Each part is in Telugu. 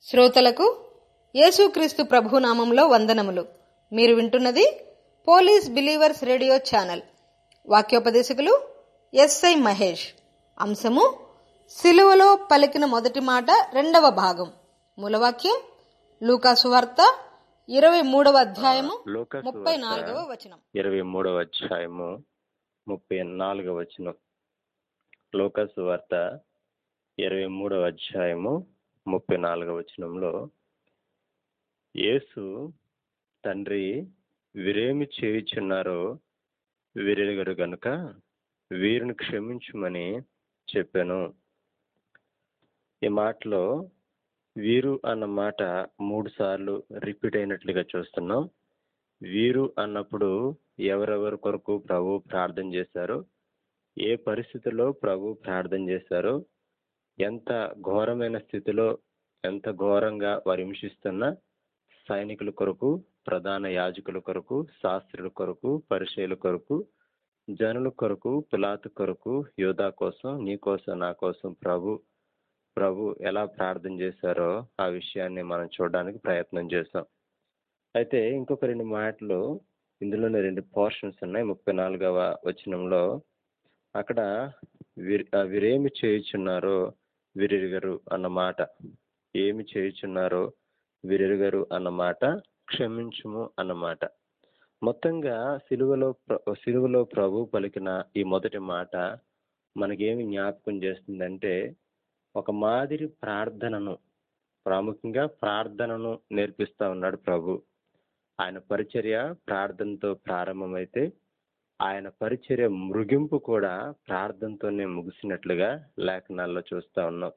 శ్రోతలకు యేసుక్రీస్తు ప్రభునామంలో వందనములు మీరు వింటున్నది పోలీస్ బిలీవర్స్ రేడియో ఛానల్ వాక్యోపదేశకులు ఎస్ఐ మహేష్ అంశము సిలువలో పలికిన మొదటి మాట రెండవ భాగం మూలవాక్యం లూకాసు వార్త ఇరవై మూడవ అధ్యాయము లూకాసు ముప్పై వార్త నాలుగవ వచనం ఇరవై మూడవ అధ్యాయము ముప్పై నాలుగవ వచనం లోకసు వార్త ఇరవై మూడవ అధ్యాయము ముప్పై నాలుగవ వచనంలో యేసు తండ్రి వీరేమి చేయుచున్నారో వీరెరుగరు గనుక వీరిని క్షమించుమని చెప్పాను ఈ మాటలో వీరు అన్న మాట మూడు సార్లు రిపీట్ అయినట్లుగా చూస్తున్నాం వీరు అన్నప్పుడు ఎవరెవరి కొరకు ప్రభు ప్రార్థన చేశారో ఏ పరిస్థితిలో ప్రభు ప్రార్థన చేశారో ఎంత ఘోరమైన స్థితిలో ఎంత ఘోరంగా వారు హింసిస్తున్న సైనికుల కొరకు ప్రధాన యాజకుల కొరకు శాస్త్రుల కొరకు పరిచయుల కొరకు జనుల కొరకు పిలాతు కొరకు యోధా కోసం నీ కోసం నా కోసం ప్రభు ప్రభు ఎలా ప్రార్థన చేశారో ఆ విషయాన్ని మనం చూడడానికి ప్రయత్నం చేస్తాం అయితే ఇంకొక రెండు మాటలు ఇందులోనే రెండు పోర్షన్స్ ఉన్నాయి ముప్పై నాలుగవ వచనంలో అక్కడ వీరి ఆ వీరేమి చేయుచున్నారో వీరెరుగరు అన్న మాట ఏమి చేయుచున్నారో వీరెరుగరు అన్న మాట క్షమించుము అన్నమాట మొత్తంగా సిలువలో ప్ర- సిలువలో ప్రభు పలికిన ఈ మొదటి మాట మనకేమి జ్ఞాపకం చేస్తుందంటే ఒక మాదిరి ప్రార్థనను ప్రాముఖ్యంగా ప్రార్థనను నేర్పిస్తా ఉన్నాడు ప్రభు ఆయన పరిచర్య ప్రార్థనతో ప్రారంభమైతే ఆయన పరిచర్య మృగింపు కూడా ప్రార్థనతోనే ముగిసినట్లుగా లేఖనాల్లో చూస్తా ఉన్నాం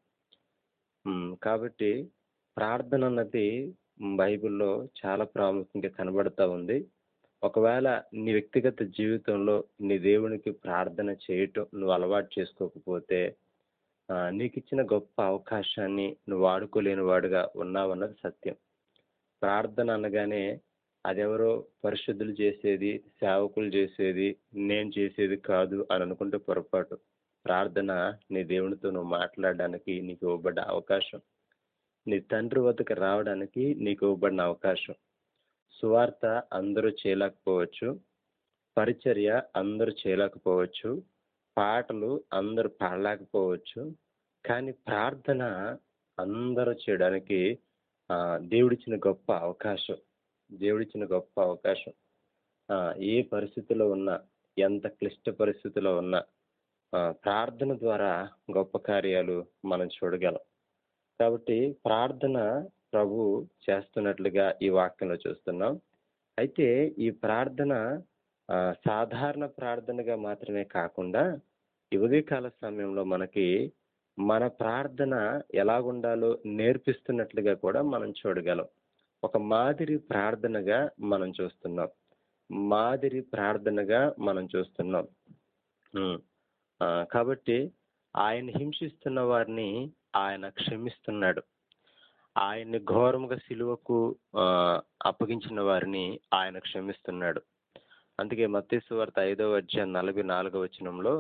ఉమ్, కాబట్టి ప్రార్థన అన్నది బైబిల్లో చాలా ప్రాముఖ్యంగా కనబడతా ఉంది ఒకవేళ నీ వ్యక్తిగత జీవితంలో నీ దేవునికి ప్రార్థన చేయటం నువ్వు అలవాటు చేసుకోకపోతే ఆ, నీకు ఇచ్చిన గొప్ప అవకాశాన్ని నువ్వు వాడుకోలేని వాడుగా ఉన్నావన్నది సత్యం ప్రార్థన అనగానే అదెవరో పరిశుద్ధులు చేసేది సేవకులు చేసేది నేను చేసేది కాదు అని అనుకుంటే పొరపాటు ప్రార్థన నీ దేవునితో నువ్వు మాట్లాడడానికి నీకు ఇవ్వబడ్డ అవకాశం నీ తండ్రి వద్దకు రావడానికి నీకు ఇవ్వబడిన అవకాశం సువార్త అందరూ చేయలేకపోవచ్చు పరిచర్య అందరూ చేయలేకపోవచ్చు పాటలు అందరూ పాడలేకపోవచ్చు కానీ ప్రార్థన అందరూ చేయడానికి ఆ, దేవుడిచ్చిన గొప్ప అవకాశం దేవుడిచ్చిన గొప్ప అవకాశం ఆ, ఏ పరిస్థితిలో ఉన్నా ఎంత క్లిష్ట పరిస్థితిలో ఉన్నా ఆ, ప్రార్థన ద్వారా గొప్ప కార్యాలు మనం చూడగలం కాబట్టి ప్రార్థన ప్రభు చేస్తున్నట్లుగా ఈ వాక్యంలో చూస్తున్నాం అయితే ఈ ప్రార్థన ఆ, సాధారణ ప్రార్థనగా మాత్రమే కాకుండా ఈ ఉదయకాల సమయంలో మనకి మన ప్రార్థన ఎలాగుండాలో నేర్పిస్తున్నట్లుగా కూడా మనం చూడగలం ఒక మాదిరి ప్రార్థనగా మనం చూస్తున్నాం మాదిరి ప్రార్థనగా మనం చూస్తున్నాం ఉమ్. ఆ, కాబట్టి ఆయన హింసిస్తున్న వారిని ఆయన క్షమిస్తున్నాడు ఆయన్ని ఘోరముగా సిలువకు ఆ, అప్పగించిన వారిని ఆయన క్షమిస్తున్నాడు అందుకే మత్తేసు వార్త ఐదవ అధ్యాయం నలభై నాలుగవ వచనంలో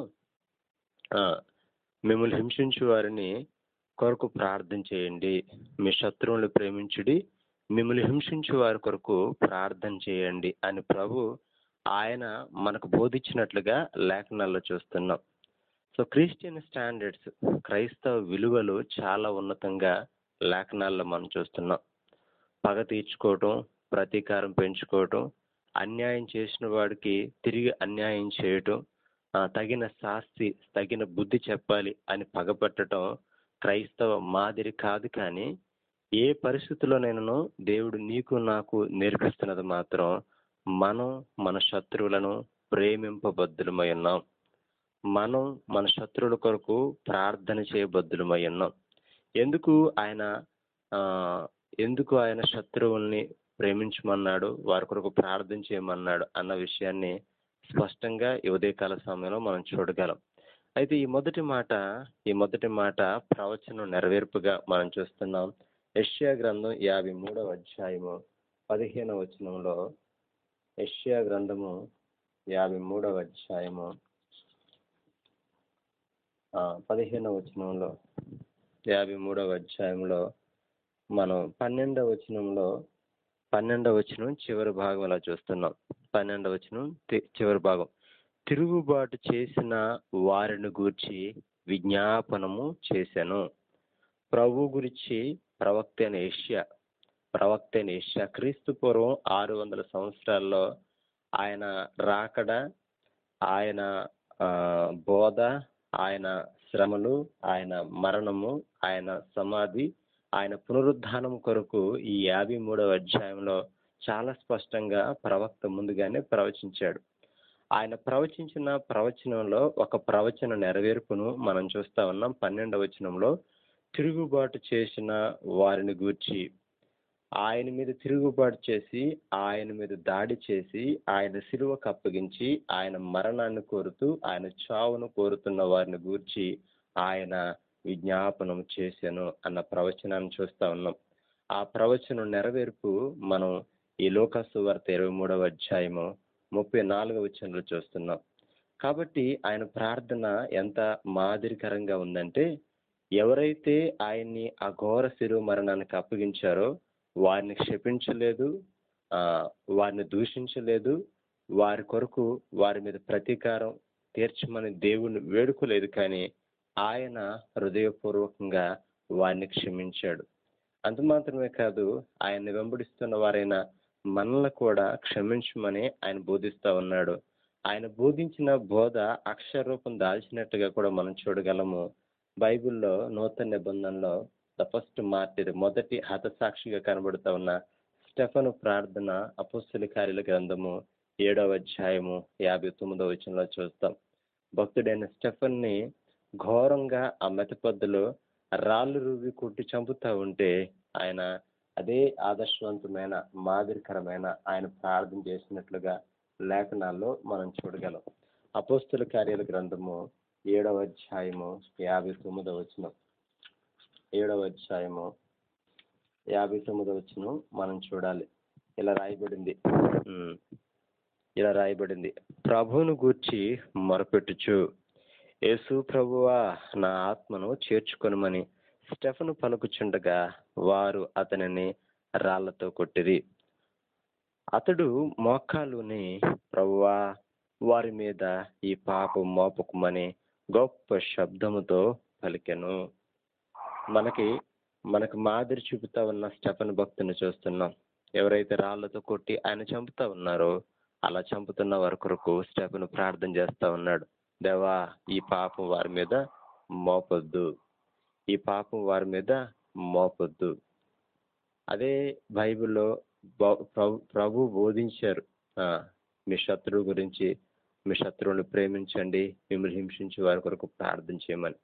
ఆ, మిమ్మల్ని హింసించు వారిని కొరకు ప్రార్థన చేయండి మీ శత్రువులను ప్రేమించుడి మిమ్మల్ని హింసించు వారి కొరకు ప్రార్థన చేయండి అని ప్రభు ఆయన మనకు బోధించినట్లుగా లేఖనాల్లో చూస్తున్నాం సో క్రిస్టియన్ స్టాండర్డ్స్ క్రైస్తవ విలువలు చాలా ఉన్నతంగా లేఖనాల్లో మనం చూస్తున్నాం పగ తీర్చుకోవటం ప్రతీకారం పెంచుకోవటం అన్యాయం చేసిన వాడికి తిరిగి అన్యాయం చేయటం ఆ, తగిన శాస్తి తగిన బుద్ధి చెప్పాలి అని పగపట్టడం క్రైస్తవ మాదిరి కాదు కానీ ఏ పరిస్థితిలోనైనాను దేవుడు నీకు నాకు నేర్పిస్తున్నది మాత్రం మనం మన శత్రువులను ప్రేమింపబద్దులమై ఉన్నాం మనం మన శత్రువుల కొరకు ప్రార్థన చేయబద్దులమై ఉన్నాం ఎందుకు ఆయన ఆ, ఎందుకు ఆయన శత్రువుల్ని ప్రేమించమన్నాడు వారి కొరకు ప్రార్థన చేయమన్నాడు అన్న విషయాన్ని స్పష్టంగా ఈ ఉదయకాల సమయంలో మనం చూడగలం అయితే ఈ మొదటి మాట ఈ మొదటి మాట ప్రవచనం నెరవేర్పుగా మనం చూస్తున్నాం యెషయా గ్రంథం యాభై మూడవ అధ్యాయము పదిహేనవ వచనంలో యెషయా గ్రంథము యాభై మూడవ అధ్యాయము ఆ, పదిహేనవ వచనంలో యాభై మూడవ అధ్యాయంలో మనం పన్నెండవ వచనంలో పన్నెండవ వచనం చివరి భాగం అలా చూస్తున్నాం పన్నెండవ వచనం తి- చివరి భాగం తిరుగుబాటు చేసిన వారిని గూర్చి విజ్ఞాపనము చేశాను ప్రభు గురించి ప్రవక్త అయిన ఏషియా ప్రవక్త అయిన ఏషియా క్రీస్తు పూర్వం ఆరు వందల సంవత్సరాల్లో ఆయన రాకడ ఆయన ఆ, బోధ ఆయన శ్రమలు ఆయన మరణము ఆయన సమాధి ఆయన పునరుద్ధానం కొరకు ఈ యాభై మూడవ అధ్యాయంలో చాలా స్పష్టంగా ప్రవక్త ముందుగానే ప్రవచించాడు ఆయన ప్రవచించిన ప్రవచనంలో ఒక ప్రవచన నెరవేర్పును మనం చూస్తా ఉన్నాం పన్నెండవ వచనంలో తిరుగుబాటు చేసిన వారిని గూర్చి ఆయన మీద తిరుగుబాటు చేసి ఆయన మీద దాడి చేసి ఆయన సిలువకు అప్పగించి ఆయన మరణాన్ని కోరుతూ ఆయన చావును కోరుతున్న వారిని గూర్చి ఆయన విజ్ఞాపనం చేశాను అన్న ప్రవచనాన్ని చూస్తా ఉన్నాం ఆ ప్రవచనం నెరవేర్పు మనం ఈ లోకసు వార్త ఇరవై మూడవ అధ్యాయము ముప్పై నాలుగవ వచనంలో చూస్తున్నాం కాబట్టి ఆయన ప్రార్థన ఎంత మాదిరికరంగా ఉందంటే ఎవరైతే ఆయన్ని ఆ ఘోర శిరువు మరణానికి అప్పగించారో వారిని క్షపించలేదు ఆ వారిని దూషించలేదు వారి కొరకు వారి మీద ప్రతీకారం తీర్చమని దేవుణ్ణి వేడుకోలేదు కానీ ఆయన హృదయపూర్వకంగా వారిని క్షమించాడు అంత మాత్రమే కాదు ఆయన్ని వెంబడిస్తున్న వారైన మనల్ని కూడా క్షమించమని ఆయన బోధిస్తా ఉన్నాడు ఆయన బోధించిన బోధ అక్షర రూపం దాల్చినట్టుగా కూడా మనం చూడగలము బైబిల్లో నూతన నిబంధనలో ద ఫస్ట్ మార్టిర్ మొదటి హతసాక్షిగా కనబడుతా ఉన్న స్టెఫను ప్రార్థన అపుస్తుల కార్యాల గ్రంథము ఏడవ అధ్యాయము యాభై తొమ్మిదవ వచనంలో చూస్తాం భక్తుడైన స్టెఫన్ ని ఘోరంగా ఆ మెతపద్దులో రాళ్ళు రువ్వి కొట్టి చంపుతా ఉంటే ఆయన అదే ఆదర్శవంతమైన మాదిరికరమైన ఆయన ప్రార్థన చేసినట్లుగా లేఖనాల్లో మనం చూడగలం అపోస్తుల కార్యాల గ్రంథము ఏడవ అధ్యాయము యాభై తొమ్మిదవ వచనం ఏడవ అధ్యాయము యాభై తొమ్మిదవ వచనం మనం చూడాలి ఇలా రాయబడింది ఉమ్. ఇలా రాయబడింది ప్రభువును గూర్చి మొరపెట్టుచు యేసు ప్రభువా నా ఆత్మను చేర్చుకొనుమని స్టెఫను పలుకుచుండగా వారు అతనిని రాళ్లతో కొట్టిరి అతడు మోకాలుని ప్రభువా వారి మీద ఈ పాపం మోపకమని గొప్ప శబ్దముతో పలికెను మనకి మనకు మాదిరి చూపుతా ఉన్న స్టెఫన్ భక్తుని చూస్తున్నాం ఎవరైతే రాళ్లతో కొట్టి ఆయన చంపుతా ఉన్నారో అలా చంపుతున్న వారి కొరకు స్టెఫన్ ప్రార్థన చేస్తా ఉన్నాడు దేవా ఈ పాపం వారి మీద మోపొద్దు ఈ పాపం వారి మీద మోపొద్దు అదే బైబిల్లో బ- ప్రభు- ప్రభు బోధించారు ఆ, మీ శత్రువు గురించి మీ శత్రువుని ప్రేమించండి మిమ్మల్ని హింసించే వారి కొరకు ప్రార్థన చేయమని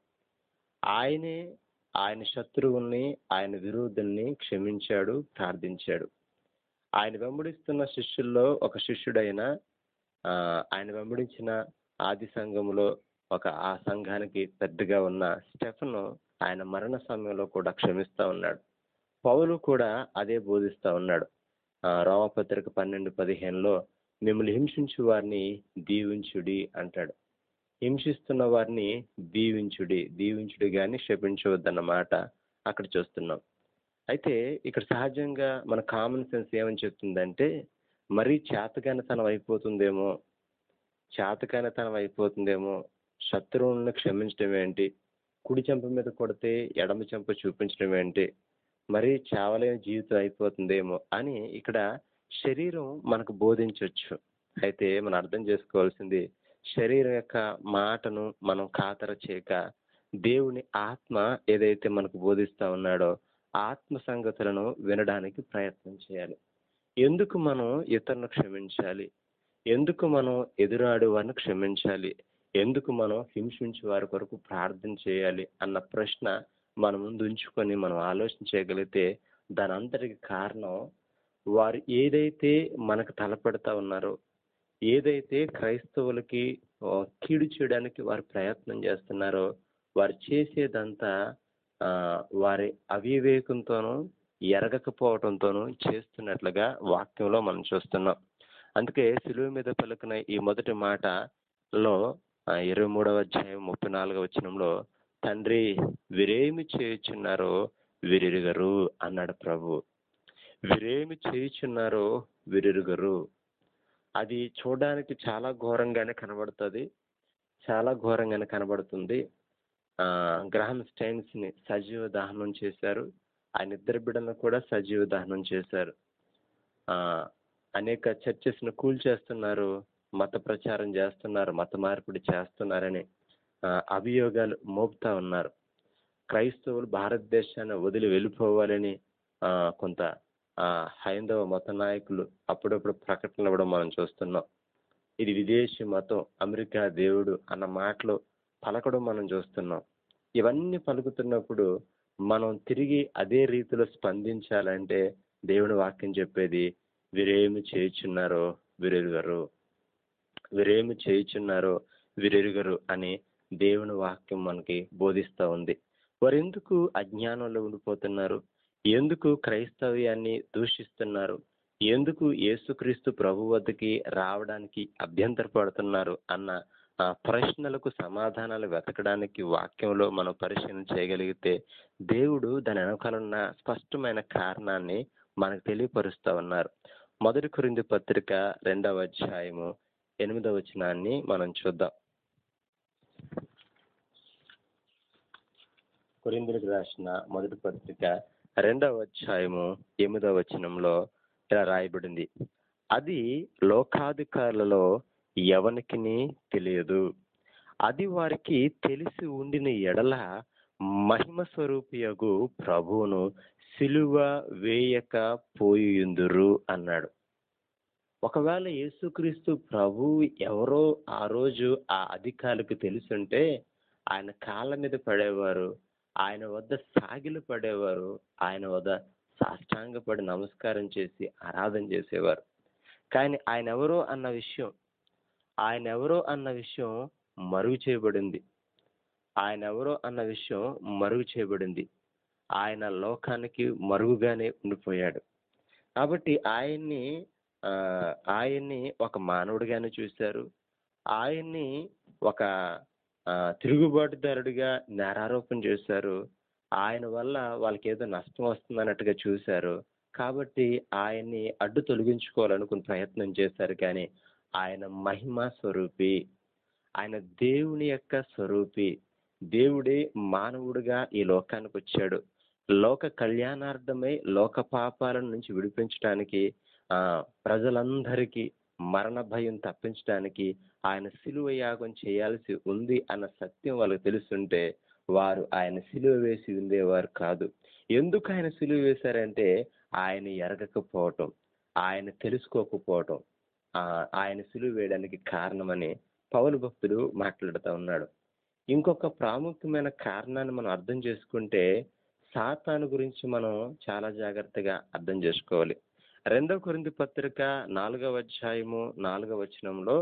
ఆయనే ఆయన శత్రువుల్ని ఆయన విరోధుల్ని క్షమించాడు ప్రార్థించాడు ఆయన వెంబడిస్తున్న శిష్యుల్లో ఒక శిష్యుడైన ఆ, ఆయన వెంబడించిన ఆది సంఘములో ఒక ఆ సంఘానికి పెద్దగా ఉన్న స్టెఫను ఆయన మరణ సమయంలో కూడా క్షమిస్తా ఉన్నాడు పౌలు కూడా అదే బోధిస్తా ఉన్నాడు ఆ, రోమపత్రిక పన్నెండు పదిహేనులో మిమ్మల్ని హింసించు వారిని దీవించుడి అంటాడు హింసిస్తున్న వారిని దీవించుడి దీవించుడి గాని శపించవద్దన్నమాట అక్కడ చూస్తున్నాం అయితే ఇక్కడ సహజంగా మన కామన్ సెన్స్ ఏమని చెప్తుందంటే మరీ చేతగానితనం అయిపోతుందేమో చేతకానితనం అయిపోతుందేమో శత్రువులను క్షమించడం ఏంటి కుడి చెంప మీద కొడితే ఎడమ చెంప చూపించడం ఏంటి మరి చావలేని జీవితం అయిపోతుందేమో అని ఇక్కడ శరీరం మనకు బోధించవచ్చు అయితే మనం అర్థం చేసుకోవాల్సింది శరీరం యొక్క మాటను మనం ఖాతర చేయక దేవుని ఆత్మ ఏదైతే మనకు బోధిస్తా ఉన్నాడో ఆత్మ సంగతులను వినడానికి ప్రయత్నం చేయాలి ఎందుకు మనం ఇతరులను క్షమించాలి ఎందుకు మనం ఎదురాడు వారిని క్షమించాలి ఎందుకు మనం హింసించే వారి కొరకు ప్రార్థన చేయాలి అన్న ప్రశ్న మన ముందు ఉంచుకొని మనం ఆలోచన చేయగలిగితే దాని అంతటికి కారణం వారు ఏదైతే మనకు తలపెడతా ఉన్నారో ఏదైతే క్రైస్తవులకి ఆ, కీడు చేయడానికి వారు ప్రయత్నం చేస్తున్నారో వారు చేసేదంతా ఆ, వారి అవివేకంతోనూ ఎరగకపోవడంతోనూ చేస్తున్నట్లుగా వాక్యంలో మనం చూస్తున్నాం అందుకే సిలువ మీద పలుకున్న ఈ మొదటి మాటలో ఆ, ఇరవై మూడవ అధ్యాయం ముప్పై నాలుగవ వచనంలో తండ్రి వీరేమి చేయుచున్నారో వీరెరుగరు అన్నాడు ప్రభు వీరేమి చేయుచున్నారో వీరెరుగరు అది చూడడానికి చాలా ఘోరంగానే కనబడుతుంది చాలా ఘోరంగానే కనబడుతుంది ఆ గ్రహం స్టైన్స్ ని సజీవ దహనం చేశారు ఆయన ఇద్దరు బిడ్డలను కూడా సజీవ దహనం చేశారు ఆ అనేక చర్చెస్ ను కూల్చేస్తున్నారు మత ప్రచారం చేస్తున్నారు మత మార్పిడి చేస్తున్నారని ఆ, అభియోగాలు మోపుతా ఉన్నారు క్రైస్తవులు భారతదేశాన్ని వదిలి వెళ్ళిపోవాలని ఆ, కొంత ఆ, హైందవ మత నాయకులు అప్పుడప్పుడు ప్రకటనలు ఇవ్వడం మనం చూస్తున్నాం ఇది విదేశీ మతం అమెరికా దేవుడు అన్న మాటలు పలకడం మనం చూస్తున్నాం ఇవన్నీ పలుకుతున్నప్పుడు మనం తిరిగి అదే రీతిలో స్పందించాలంటే దేవుని వాక్యం చెప్పేది వీరేమి చేయుచున్నారో వీరెరుగరు వీరేమి చేయుచున్నారో వీరెరుగరు అని దేవుని వాక్యం మనకి బోధిస్తూ ఉంది వారు ఎందుకు అజ్ఞానంలో ఉండిపోతున్నారు ఎందుకు క్రైస్తవ్యాన్ని దూషిస్తున్నారు ఎందుకు యేసుక్రీస్తు ప్రభు వద్దకి రావడానికి అభ్యంతరపడుతున్నారు అన్న ఆ ప్రశ్నలకు సమాధానాలు వెతకడానికి వాక్యంలో మనం పరిశీలన చేయగలిగితే దేవుడు దాని వెనకాలన్న స్పష్టమైన కారణాన్ని మనకు తెలియపరుస్తా ఉన్నారు మొదటి కొరింది పత్రిక రెండవ అధ్యాయము ఎనిమిదవ వచనాన్ని మనం చూద్దాం కొరిందులకు రాసిన మొదటి పత్రిక రెండవ అధ్యాయము ఎనిమిదవ వచనంలో ఇలా రాయబడింది అది లోకాధికారులలో ఎవనికిని తెలియదు అది వారికి తెలిసి ఉండిన ఎడల మహిమ స్వరూపియగు ప్రభువును సిలువ వేయక పోయుందురు అన్నాడు ఒకవేళ యేసుక్రీస్తు ప్రభు ఎవరో ఆ రోజు ఆ అధికారులకు తెలుసుంటే ఆయన కాళ్ళ మీద పడేవారు ఆయన వద్ద సాగిలు పడేవారు ఆయన వద్ద సాష్టాంగపడి నమస్కారం చేసి ఆరాధన చేసేవారు కానీ ఆయన ఎవరో అన్న విషయం ఆయన ఎవరో అన్న విషయం మరుగు చేయబడింది ఆయన ఎవరో అన్న విషయం మరుగు చేయబడింది ఆయన లోకానికి మరుగుగానే ఉండిపోయాడు కాబట్టి ఆయన్ని ఆ, ఆయన్ని ఒక మానవుడిగానే చూశారు ఆయన్ని ఒక ఆ, తిరుగుబాటుదారుడిగా నేరారోపణ చేశారు ఆయన వల్ల వాళ్ళకి ఏదో నష్టం వస్తుందన్నట్టుగా చూశారు కాబట్టి ఆయన్ని అడ్డు తొలగించుకోవాలనుకుని ప్రయత్నం చేశారు కానీ ఆయన మహిమ స్వరూపి ఆయన దేవుని యొక్క స్వరూపి దేవుడే మానవుడిగా ఈ లోకానికి వచ్చాడు లోక కళ్యాణార్థమై లోక పాపాల నుంచి విడిపించడానికి ఆ ప్రజలందరికీ మరణ భయం తప్పించడానికి ఆయన సిలువ యాగం చేయాల్సి ఉంది అన్న సత్యం వాళ్ళకి తెలుస్తుంటే వారు ఆయన సిలువ వేసి ఉండేవారు కాదు ఎందుకు ఆయన సిలువ వేశారంటే ఆయన ఎరగకపోవటం ఆయన తెలుసుకోకపోవటం ఆ ఆయన సిలువ వేయడానికి కారణమని పౌలు భక్తుడు మాట్లాడుతూ ఉన్నాడు ఇంకొక ప్రాముఖ్యమైన కారణాన్ని మనం అర్థం చేసుకుంటే సాతాను గురించి మనం చాలా జాగ్రత్తగా అర్థం చేసుకోవాలి రెండవ కొరింది పత్రిక నాలుగవ అధ్యాయము నాలుగవ వచనంలో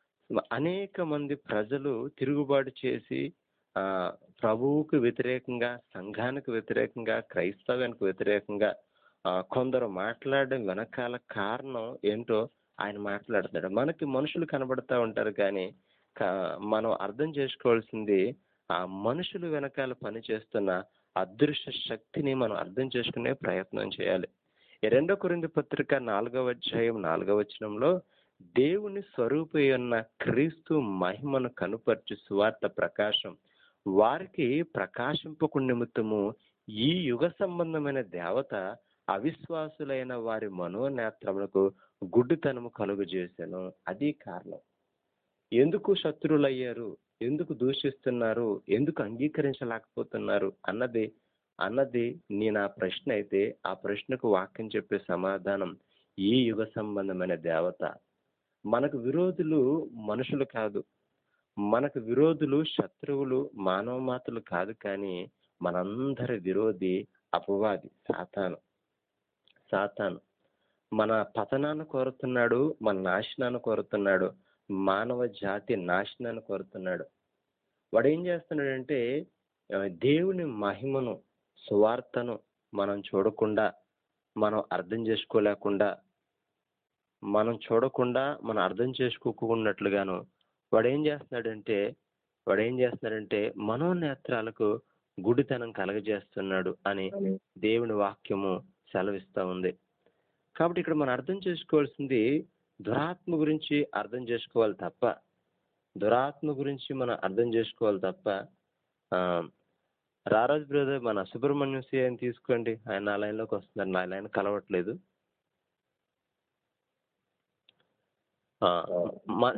అనేక మంది ప్రజలు తిరుగుబాటు చేసి ఆ ప్రభువుకు వ్యతిరేకంగా సంఘానికి వ్యతిరేకంగా క్రైస్తవానికి వ్యతిరేకంగా ఆ, కొందరు మాట్లాడడం వెనకాల కారణం ఏంటో ఆయన మాట్లాడతాడు మనకి మనుషులు కనబడతా ఉంటారు కానీ కా- మనం అర్థం చేసుకోవాల్సింది ఆ మనుషులు వెనకాల పనిచేస్తున్న అదృశ్య శక్తిని మనం అర్థం చేసుకునే ప్రయత్నం చేయాలి ఈ రెండో కొరింది పత్రిక నాలుగవ అధ్యాయం నాలుగవ వచనంలో దేవుని స్వరూపి ఉన్న క్రీస్తు మహిమను కనుపర్చు సువార్త ప్రకాశం వారికి ప్రకాశింపకు నిమిత్తము ఈ యుగ సంబంధమైన దేవత అవిశ్వాసులైన వారి మనోనేత్రములకు గుడ్డితనము కలుగు చేశాను అది కారణం ఎందుకు శత్రువులయ్యారు ఎందుకు దూషిస్తున్నారు ఎందుకు అంగీకరించలేకపోతున్నారు అన్నది అన్నది నేను ఆ ప్రశ్న అయితే ఆ ప్రశ్నకు వాక్యం చెప్పే సమాధానం ఈ యుగ సంబంధమైన దేవత మనకు విరోధులు మనుషులు కాదు మనకు విరోధులు శత్రువులు మానవ మాతలు కాదు కానీ మనందరి విరోధి అపవాది సాతాను సాతాను మన పతనాన్ని కోరుతున్నాడు మన నాశనాన్ని కోరుతున్నాడు మానవ జాతి నాశనాన్ని కోరుతున్నాడు వాడు ఏం చేస్తున్నాడంటే ఆ, దేవుని మహిమను సువార్తను మనం చూడకుండా మనం అర్థం చేసుకోలేకుండా మనం చూడకుండా మనం అర్థం చేసుకోకున్నట్లుగాను వాడు ఏం చేస్తున్నాడంటే వాడు ఏం చేస్తున్నాడంటే మనోనేత్రాలకు గుడితనం కలగజేస్తున్నాడు అని దేవుని వాక్యము సెలవిస్తా ఉంది కాబట్టి ఇక్కడ మనం అర్థం చేసుకోవాల్సింది దురాత్మ గురించి అర్థం చేసుకోవాలి తప్ప దురాత్మ గురించి మనం అర్థం చేసుకోవాలి తప్ప ఆ, రారాజ్ బ్రదర్ మన సుబ్రహ్మణ్యం సి అని తీసుకోండి ఆయన నా లైన్లోకి వస్తున్నారు నా లైన్ కలవట్లేదు ఆ, మ-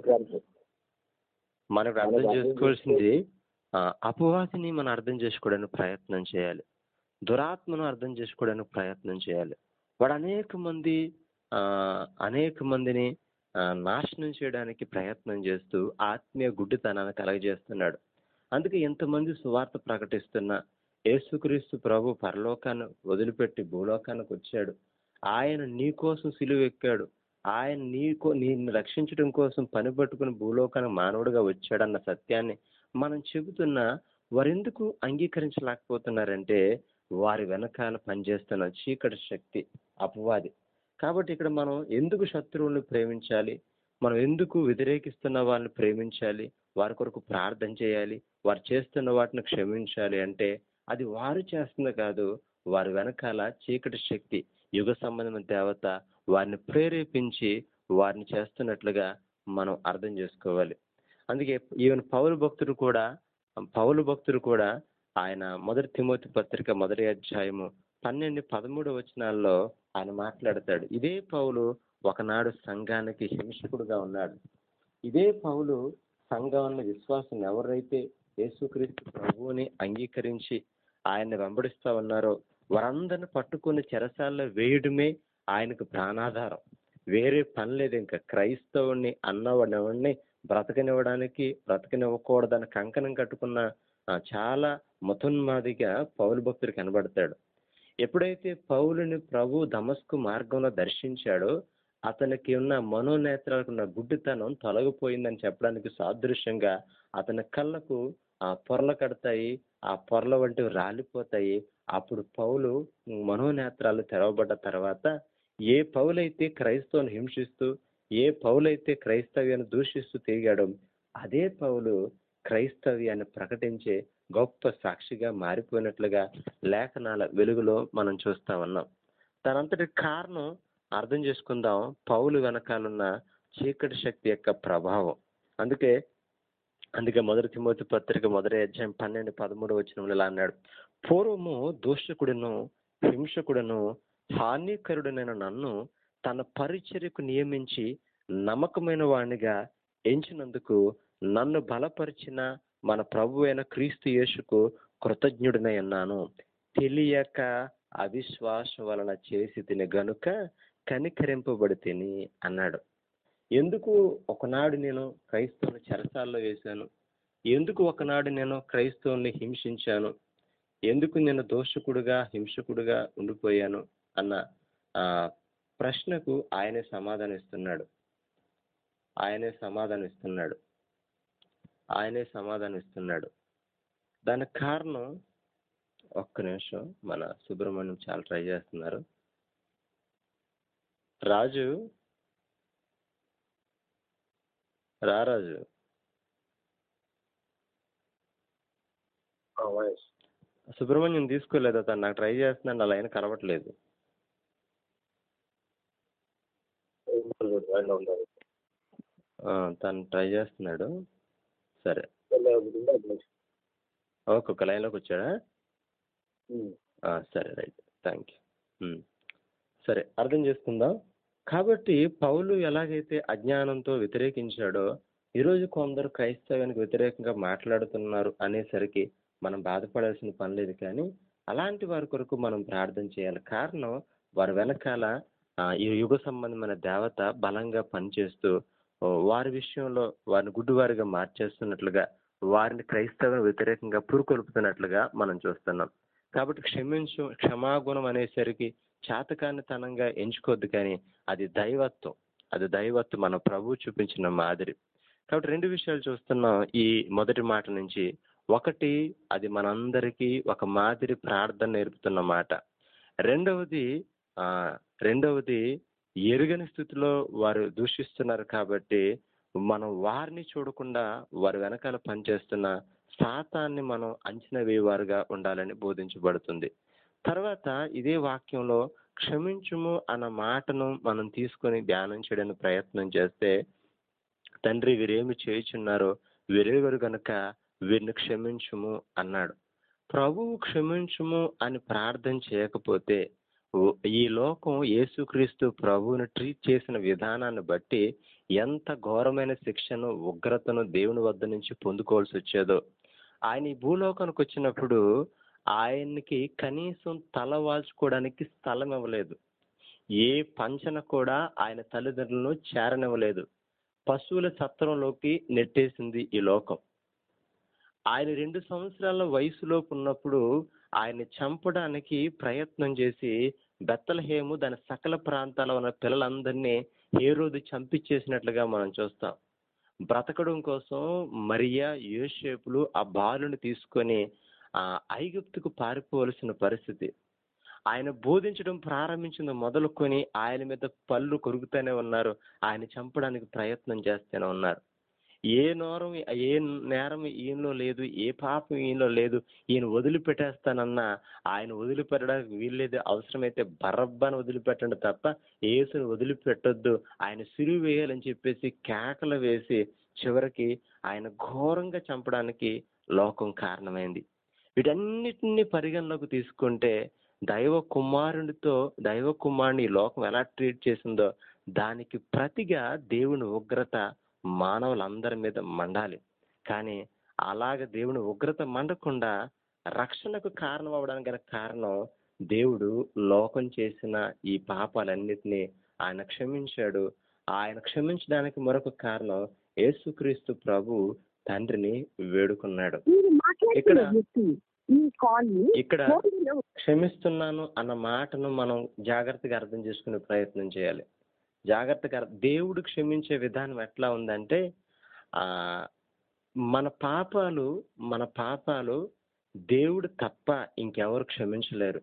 మనం ఇక్కడ అర్థం చేసుకోవాల్సింది ఆ, అపవాదిని మనం అర్థం చేసుకోవడానికి ప్రయత్నం చేయాలి దురాత్మను అర్థం చేసుకోవడానికి ప్రయత్నం చేయాలి వాడు అనేక మంది ఆ, అనేక మందిని ఆ, నాశనం చేయడానికి ప్రయత్నం చేస్తూ ఆత్మీయ గుడ్డితనాన్ని కలగజేస్తున్నాడు అందుకే ఎంతమంది సువార్త ప్రకటిస్తున్నా యేసుక్రీస్తు ప్రభు పరలోకాన్ని వదిలిపెట్టి భూలోకానికి వచ్చాడు ఆయన నీ కోసం సిలువ ఎక్కాడు ఆయన నీకో నిన్ను రక్షించడం కోసం పని పట్టుకుని భూలోకానికి మానవుడిగా వచ్చాడన్న సత్యాన్ని మనం చెబుతున్నా వారెందుకు అంగీకరించలేకపోతున్నారంటే వారి వెనకాల పనిచేస్తున్న చీకటి శక్తి అపవాది కాబట్టి ఇక్కడ మనం ఎందుకు శత్రువుల్ని ప్రేమించాలి మనం ఎందుకు వ్యతిరేకిస్తున్న వాళ్ళని ప్రేమించాలి వారి కొరకు ప్రార్థన చేయాలి వారు చేస్తున్న వాటిని క్షమించాలి అంటే అది వారు చేస్తుంది కాదు వారి వెనకాల చీకటి శక్తి యుగ సంబంధమైన దేవత వారిని ప్రేరేపించి వారిని చేస్తున్నట్లుగా మనం అర్థం చేసుకోవాలి అందుకే ఈవెన్ పౌలు భక్తుడు కూడా పౌలు భక్తుడు కూడా ఆయన మొదటి తిమోతి పత్రిక మొదటి అధ్యాయము పన్నెండు పదమూడు వచనాల్లో ఆయన మాట్లాడతాడు ఇదే పౌలు ఒకనాడు సంఘానికి హింసకుడుగా ఉన్నాడు ఇదే పౌలు సంఘంలో విశ్వాసం ఎవరైతే యేసుక్రీస్తు ప్రభువుని అంగీకరించి ఆయన్ని వెంబడిస్తా ఉన్నారో వారందరిని పట్టుకుని చెరసాల్లో వేయడమే ఆయనకు ప్రాణాధారం వేరే పని లేదు ఇంకా క్రైస్తవుని అన్నవాడిని బ్రతకనివ్వడానికి బ్రతకనివ్వకూడదని కంకణం కట్టుకున్న ఆ, చాలా మతోన్మాదిగా పౌలు భక్తుడు కనబడతాడు ఎప్పుడైతే పౌలుని ప్రభు దమస్కు మార్గంలో దర్శించాడో అతనికి ఉన్న మనోనేత్రాలకు ఉన్న గుడ్డితనం తొలగిపోయిందని చెప్పడానికి సాదృశ్యంగా అతని కళ్ళకు ఆ పొరలు కడతాయి ఆ పొరల వంటివి రాలిపోతాయి అప్పుడు పౌలు మనోనేత్రాలు తెరవబడ్డ తర్వాత ఏ పౌలైతే క్రైస్తవుని హింసిస్తూ ఏ పౌలైతే క్రైస్తవ్యాన్ని దూషిస్తూ తిరిగాడో అదే పౌలు క్రైస్తవ్యాన్ని ప్రకటించే గొప్ప సాక్షిగా మారిపోయినట్లుగా లేఖనాల వెలుగులో మనం చూస్తా ఉన్నాం దానంతటి కారణం అర్థం చేసుకుందాం పౌలు వెనకాలన్న చీకటి శక్తి యొక్క ప్రభావం అందుకే అందుకే మొదటి తిమోతి పత్రిక మొదటి అధ్యాయం పన్నెండు పదమూడు వచ్చిన ఇలా అన్నాడు పూర్వము దూషకుడును హింసకుడును హానికరుడనైన నన్ను తన పరిచర్యకు నియమించి నమ్మకమైన వాణిగా ఎంచినందుకు నన్ను బలపరిచిన మన ప్రభు అయిన క్రీస్తు యేసుకు కృతజ్ఞుడినై ఉన్నాను తెలియక అవిశ్వాసం వలన చేసి తిని గనుక కనికరింపబడి తిని అన్నాడు ఎందుకు ఒకనాడు నేను క్రైస్తవుని చెరసాల్లో వేశాను ఎందుకు ఒకనాడు నేను క్రైస్తవుని హింసించాను ఎందుకు నేను దోషకుడుగా హింసకుడుగా ఉండిపోయాను అన్న ఆ ప్రశ్నకు ఆయనే సమాధానం ఇస్తున్నాడు ఆయనే సమాధానం ఇస్తున్నాడు ఆయనే సమాధానం ఇస్తున్నాడు దానికి కారణం ఒక్క నిమిషం మన సుబ్రహ్మణ్యం చాలా ట్రై చేస్తున్నారు రాజు రారాజు సుబ్రహ్మణ్యం తీసుకోలేదు తను నాకు ట్రై చేస్తున్నాను నా లైన్ కలవట్లేదు ఆ, తను ట్రై చేస్తున్నాడు సరే ఓకే ఒక లైన్లోకి వచ్చాడా ఆ, సరే రైట్ థ్యాంక్ యూ సరే అర్థం చేసుకుందాం కాబట్టి పౌలు ఎలాగైతే అజ్ఞానంతో వ్యతిరేకించాడో ఈరోజు కొందరు క్రైస్తవానికి వ్యతిరేకంగా మాట్లాడుతున్నారు అనేసరికి మనం బాధపడాల్సిన పని లేదు కానీ అలాంటి వారి కొరకు మనం ప్రార్థన చేయాలి కారణం వారి వెనకాల ఆ, ఈ యుగ సంబంధమైన దేవత బలంగా పనిచేస్తూ ఓ, వారి విషయంలో వారిని గుడ్డివారిగా మార్చేస్తున్నట్లుగా వారిని క్రైస్తవ వ్యతిరేకంగా పురుకొల్పుతున్నట్లుగా మనం చూస్తున్నాం కాబట్టి క్షమించు క్షమాగుణం అనేసరికి చేతకానితనంగా ఎంచుకోవద్దు కానీ అది దైవత్వం అది దైవత్వం మన ప్రభు చూపించిన మాదిరి కాబట్టి రెండు విషయాలు చూస్తున్నాం ఈ మొదటి మాట నుంచి ఒకటి అది మనందరికీ ఒక మాదిరి ప్రార్థన నేర్పుతున్న మాట రెండవది ఆ రెండవది ఎరుగని స్థితిలో వారు దూషిస్తున్నారు కాబట్టి మనం వారిని చూడకుండా వారి వెనకాల పనిచేస్తున్న శాతాన్ని మనం అంచనా వేయవారుగా ఉండాలని బోధించబడుతుంది తర్వాత ఇదే వాక్యంలో క్షమించుము అన్న మాటను మనం తీసుకొని ధ్యానం చేయడానికి ప్రయత్నం చేస్తే తండ్రి వీరేమి చేయుచున్నారో వీరెవరు గనుక వీరిని క్షమించుము అన్నాడు ప్రభువు క్షమించుము అని ప్రార్థన చేయకపోతే ఓ- ఈ లోకం యేసుక్రీస్తు ప్రభువుని ట్రీట్ చేసిన విధానాన్ని బట్టి ఎంత ఘోరమైన శిక్షను ఉగ్రతను దేవుని వద్ద నుంచి పొందుకోవాల్సి వచ్చేదో ఆయన ఈ భూలోకానికి వచ్చినప్పుడు ఆయనకి కనీసం తల వాల్చుకోవడానికి స్థలం ఇవ్వలేదు ఏ పంచన కూడా ఆయన తల్లిదండ్రులను చేరనివ్వలేదు పశువుల సత్రంలోకి నెట్టేసింది ఈ లోకం ఆయన రెండు సంవత్సరాల వయసులోపు ఉన్నప్పుడు ఆయన చంపడానికి ప్రయత్నం చేసి బెత్తలహేము దాని సకల ప్రాంతాల ఉన్న పిల్లలందరినీ ఏ రోజు చంపించేసినట్లుగా మనం చూస్తాం బ్రతకడం కోసం మరియా యోసేపులు ఆ బాలుని తీసుకొని ఆ ఐగుప్తుకు పారిపోవలసిన పరిస్థితి ఆయన బోధించడం ప్రారంభించింది మొదలుకొని ఆయన మీద పళ్ళు కొరుకుతూనే ఉన్నారు ఆయన చంపడానికి ప్రయత్నం చేస్తూనే ఉన్నారు ఏ నేరం ఏ నేరం ఈయనలో లేదు ఏ పాపం ఈయనలో లేదు ఈయన వదిలిపెట్టేస్తానన్నా ఆయన వదిలిపెట్టడానికి వీల్లేదు అవసరమైతే బరబ్బాను వదిలిపెట్టండి తప్ప యేసుని వదిలిపెట్టొద్దు ఆయన సిలువ వేయాలని చెప్పేసి కేకలు వేసి చివరికి ఆయన ఘోరంగా చంపడానికి లోకం కారణమైంది వీటన్నిటిని పరిగణలోకి తీసుకుంటే దైవ కుమారునితో దైవ కుమారుని ఈ లోకం ఎలా ట్రీట్ చేసిందో దానికి ప్రతిగా దేవుని ఉగ్రత మానవులందరి మీద మండాలి కానీ అలాగ దేవుని ఉగ్రత మండకుండా రక్షణకు కారణం అవడానికి గల కారణం దేవుడు లోకం చేసిన ఈ పాపాలన్నిటినీ ఆయన క్షమించాడు ఆయన క్షమించడానికి మరొక కారణం యేసుక్రీస్తు ప్రభు తండ్రిని వేడుకున్నాడు మీరు మాట్లాడుతున్న ఇక్కడ- వ్యక్తి ఈ కాల్ ని ఇక్కడ మోడీలో క్షమిస్తున్నాను అన్న మాటను మనం జాగ్రత్తగా అర్థం చేసుకునే ప్రయత్నం చేయాలి జాగ్రత్తగా అర్థ- దేవుడు క్షమించే విధానం ఎట్లా ఉందంటే ఆ మన పాపాలు మన పాపాలు దేవుడు తప్ప ఇంకెవరు క్షమించలేరు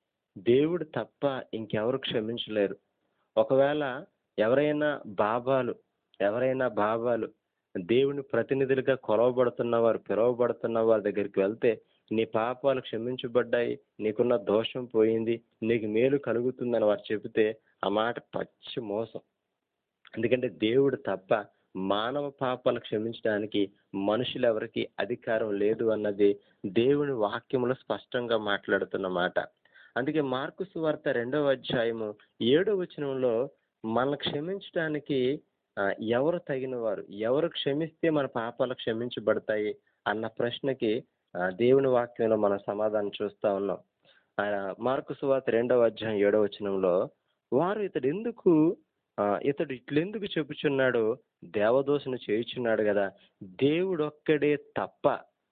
దేవుడు తప్ప ఇంకెవరు క్షమించలేరు ఒకవేళ ఎవరైనా బాబాలు ఎవరైనా బాబాలు దేవుని ప్రతినిధులుగా కొలవబడుతున్న వారు పిలువబడుతున్న వారి దగ్గరికి వెళ్తే నీ పాపాలు క్షమించబడ్డాయి నీకున్న దోషం పోయింది నీకు మేలు కలుగుతుందని వారు చెబితే ఆ మాట పచ్చి మోసం ఎందుకంటే దేవుడు తప్ప మానవ పాపాలు క్షమించడానికి మనుషులు ఎవరికి అధికారం లేదు అన్నది దేవుని వాక్యములో స్పష్టంగా మాట్లాడుతున్న మాట అందుకే మార్కు సువార్త రెండవ అధ్యాయము ఏడవ వచనంలో మన క్షమించడానికి ఆ, ఎవరు తగిన వారు ఎవరు క్షమిస్తే మన పాపాలు క్షమించబడతాయి అన్న ప్రశ్నకి ఆ, దేవుని వాక్యంలో మనం సమాధానం చూస్తా ఉన్నాం ఆ, మార్కు సువార్త రెండవ అధ్యాయం ఏడవ వచనంలో వారు ఇతడు ఎందుకు ఆ, ఇతడు ఇట్లెందుకు చెప్పుచున్నాడు దేవదోషను చేయుచున్నాడు కదా దేవుడొక్కడే తప్ప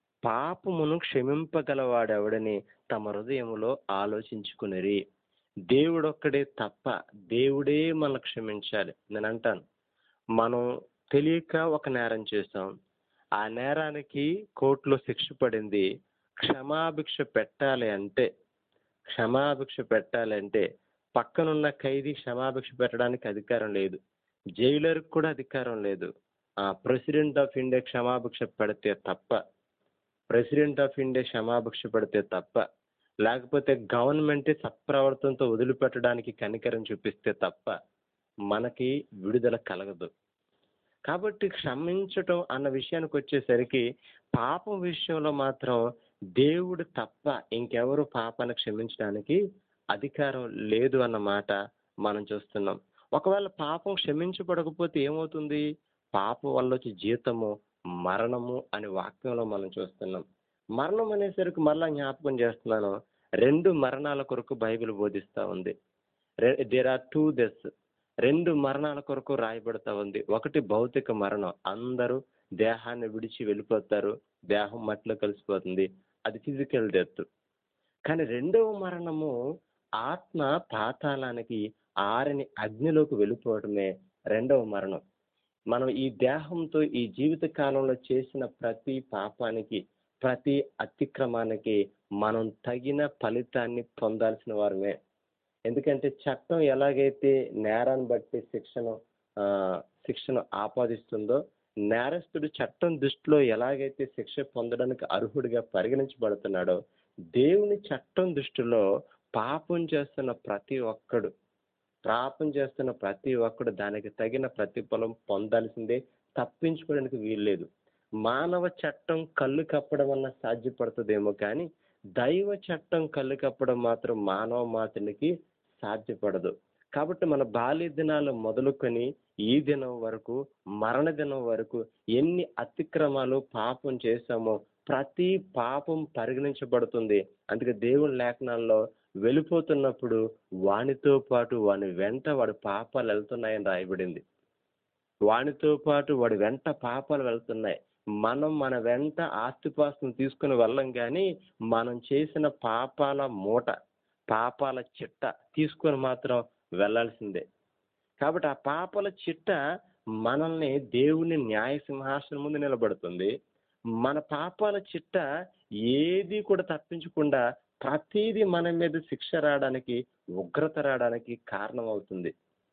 పాపమును క్షమింపగలవాడెవడని తమ హృదయములో ఆలోచించుకునిరి దేవుడొక్కడే తప్ప దేవుడే మనల్ని క్షమించాలి నేను అంటాను మనం తెలియక ఒక నేరం చేసాం ఆ నేరానికి కోర్టులో శిక్ష పడింది క్షమాభిక్ష పెట్టాలి అంటే క్షమాభిక్ష పెట్టాలి అంటే పక్కనున్న ఖైదీ క్షమాభిక్ష పెట్టడానికి అధికారం లేదు జైలర్కి కూడా అధికారం లేదు ఆ ప్రెసిడెంట్ ఆఫ్ ఇండియా క్షమాభిక్ష పెడితే తప్ప ప్రెసిడెంట్ ఆఫ్ ఇండియా క్షమాభిక్ష పెడితే తప్ప లేకపోతే గవర్నమెంటే సత్ప్రవర్తనతో వదిలిపెట్టడానికి కనికరం చూపిస్తే తప్ప మనకి విడుదల కలగదు కాబట్టి క్షమించటం అన్న విషయానికి వచ్చేసరికి పాపం విషయంలో మాత్రం దేవుడు తప్ప ఇంకెవరు పాపాన్ని క్షమించడానికి అధికారం లేదు అన్న మాట మనం చూస్తున్నాం ఒకవేళ పాపం క్షమించబడకపోతే ఏమవుతుంది పాపం వల్ల వచ్చే జీతము మరణము అనే వాక్యంలో మనం చూస్తున్నాం మరణం అనేసరికి మరలా జ్ఞాపకం చేస్తున్నాను రెండు మరణాల కొరకు బైబిల్ బోధిస్తా ఉంది దేర్ ఆర్ టూ డెస్ రెండు మరణాల కొరకు రాయబడతా ఉంది ఒకటి భౌతిక మరణం అందరూ దేహాన్ని విడిచి వెళ్ళిపోతారు దేహం మట్టిలో కలిసిపోతుంది అది ఫిజికల్ డెత్ కానీ రెండవ మరణము ఆత్మ పాతాళానికి ఆరని అగ్నిలోకి వెళ్ళిపోవడమే రెండవ మరణం మనం ఈ దేహంతో ఈ జీవిత కాలంలో చేసిన ప్రతి పాపానికి ప్రతి అతిక్రమానికి మనం తగిన ఫలితాన్ని పొందాల్సిన వారమే ఎందుకంటే చట్టం ఎలాగైతే నేరాన్ని బట్టి శిక్షను ఆ, శిక్షను ఆపాదిస్తుందో నేరస్తుడు చట్టం దృష్టిలో ఎలాగైతే శిక్ష పొందడానికి అర్హుడిగా పరిగణించబడుతున్నాడో దేవుని చట్టం దృష్టిలో పాపం చేస్తున్న ప్రతి ఒక్కడు పాపం చేస్తున్న ప్రతి ఒక్కడు దానికి తగిన ప్రతిఫలం పొందాల్సిందే తప్పించుకోవడానికి వీల్లేదు మానవ చట్టం కళ్ళు కప్పడం వల్ల సాధ్యపడుతుందేమో కానీ దైవ చట్టం కళ్ళు కప్పడం మాత్రం మానవ మాత్రునికి సాధ్యపడదు కాబట్టి మన బాల్య దినాలు మొదలుకొని ఈ దినం వరకు మరణ దినం వరకు ఎన్ని అతిక్రమాలు పాపం చేశామో ప్రతి పాపం పరిగణించబడుతుంది అందుకే దేవుని లేఖనాల్లో వెళ్ళిపోతున్నప్పుడు వానితో పాటు వాని వెంట వాడి పాపాలు వెళ్తున్నాయని రాయబడింది వానితో పాటు వాడి వెంట పాపాలు వెళ్తున్నాయి మనం మన వెంట ఆస్తిపాస్తులు తీసుకుని వెళ్ళం కానీ మనం చేసిన పాపాల మూట పాపాల చిట్ట తీసుకొని మాత్రం వెళ్ళాల్సిందే కాబట్టి ఆ పాపాల చిట్ట మనల్ని దేవుని న్యాయ సింహాసనం ముందు నిలబడుతుంది మన పాపాల చిట్ట ఏది కూడా తప్పించకుండా ప్రతిదీ మన మీద శిక్ష రావడానికి ఉగ్రత రావడానికి కారణం అవుతుంది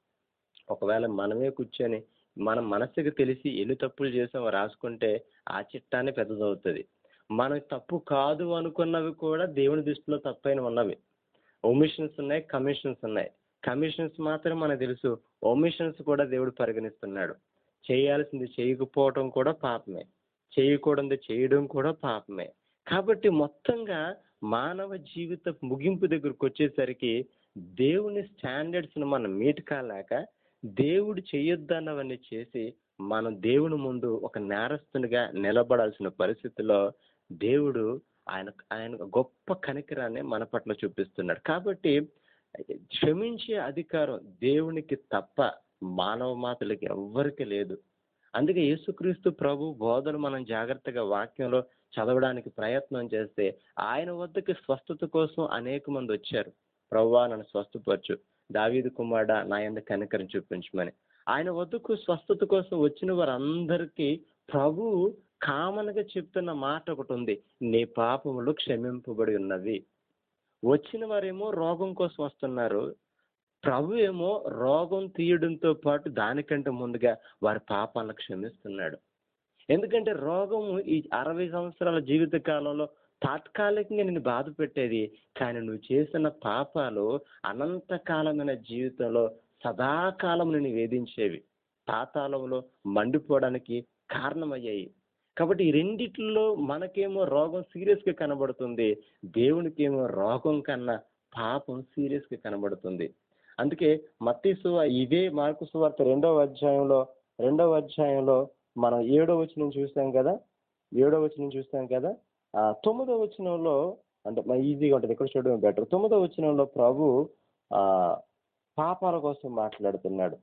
ఒకవేళ మనమే కూర్చొని మన మనసుకు తెలిసి ఎన్ని తప్పులు చేసామో రాసుకుంటే ఆ చిట్టానే పెద్దదవుతుంది మనం తప్పు కాదు అనుకున్నవి కూడా దేవుని దృష్టిలో తప్పైన ఉన్నవి ఒమిషన్స్ ఉన్నాయి కమిషన్స్ ఉన్నాయి కమిషన్స్ మాత్రం మనకు తెలుసు ఒమిషన్స్ కూడా దేవుడు పరిగణిస్తున్నాడు చేయాల్సింది చేయకపోవడం కూడా పాపమే చేయకూడదు చేయడం కూడా పాపమే కాబట్టి మొత్తంగా మానవ జీవిత ముగింపు దగ్గరకు వచ్చేసరికి దేవుని స్టాండర్డ్స్ని మనం మీట్ కాలేక దేవుడు చేయొద్దన్నవన్నీ చేసి మనం దేవుని ముందు ఒక నేరస్తునిగా నిలబడాల్సిన పరిస్థితిలో దేవుడు ఆయన ఆయన గొప్ప కనికరాన్ని మన పట్ల చూపిస్తున్నాడు కాబట్టి క్షమించే అధికారం దేవునికి తప్ప మానవ మాతలకి ఎవ్వరికి లేదు అందుకే యేసుక్రీస్తు ప్రభు బోధన మనం జాగ్రత్తగా వాక్యంలో చదవడానికి ప్రయత్నం చేస్తే ఆయన వద్దకు స్వస్థత కోసం అనేక మంది వచ్చారు ప్రవ్వా నన్ను స్వస్థపరచు దావీదు కుమారుడ నా ఎందు కనికరం చూపించమని ఆయన వద్దకు స్వస్థత కోసం వచ్చిన వారందరికీ ప్రభు కామన్ గా చెప్తున్న మాట ఒకటి ఉంది నీ పాపములు క్షమింపబడి ఉన్నవి వచ్చిన వారేమో రోగం కోసం వస్తున్నారు ప్రభు ఏమో రోగం తీయడంతో పాటు దానికంటే ముందుగా వారి పాపాలను క్షమిస్తున్నాడు ఎందుకంటే రోగము ఈ అరవై సంవత్సరాల జీవిత కాలంలో తాత్కాలికంగా నేను బాధ పెట్టేది కానీ నువ్వు చేసిన పాపాలు అనంతకాలమైన జీవితంలో సదాకాలం నేను వేధించేవి పాతాళంలో మండిపోవడానికి కారణమయ్యాయి కాబట్టి ఈ రెండిట్లో మనకేమో రోగం సీరియస్ గా కనబడుతుంది దేవునికేమో రోగం కన్నా పాపం సీరియస్ గా కనబడుతుంది అందుకే మత్తి సువ ఇదే మార్కు సువార్త రెండవ అధ్యాయంలో రెండవ అధ్యాయంలో మనం ఏడో వచనం చూస్తాం కదా ఏడో వచనం చూస్తాం కదా ఆ తొమ్మిదో వచనంలో అంటే మన ఈజీగా ఉంటుంది ఇక్కడ చూడడం బెటర్ తొమ్మిదో వచనంలో ప్రభు ఆ పాపాల కోసం మాట్లాడుతున్నాడు